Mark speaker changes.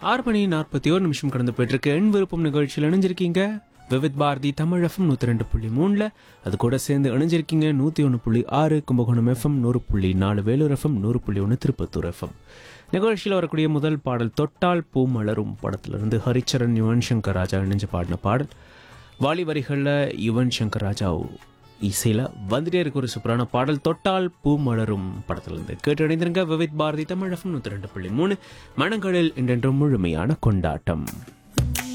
Speaker 1: ஆறு மணி நாற்பத்தி ஒரு நிமிஷம் கடந்து போயிட்டு இருக்கு எண் விருப்பம் நிகழ்ச்சியில் இணைஞ்சிருக்கீங்க விவித் பாரதி தமிழ் எஃப்எம் நூற்றி ரெண்டு புள்ளி மூணில் அது கூட சேர்ந்து இணைஞ்சிருக்கீங்க நூற்றி ஒன்று புள்ளி ஆறு கும்பகோணம் எஃப்எம் நூறு புள்ளி நாலு வேலூர் எஃப்எம் நூறு புள்ளி ஒன்று திருப்பத்தூர் எஃப்எம் நிகழ்ச்சியில் வரக்கூடிய முதல் பாடல் தொட்டால் பூ மலரும் படத்திலிருந்து ஹரிச்சரன் யுவன் சங்கர் ராஜா இணைஞ்சு பாடின பாடல் வாலி வரிகளில் யுவன் சங்கர் ராஜா இசையில் வந்துட்டே இருக்க ஒரு சூப்பரான பாடல் தொட்டால் பூ மலரும் படத்திலிருந்து கேட்டு இணைந்திருங்க விவித் பாரதி தமிழ் எஃப்எம் நூற்றி ரெண்டு புள்ளி மூணு மனங்களில் என்றென்றும் முழுமையான கொண்டாட்டம்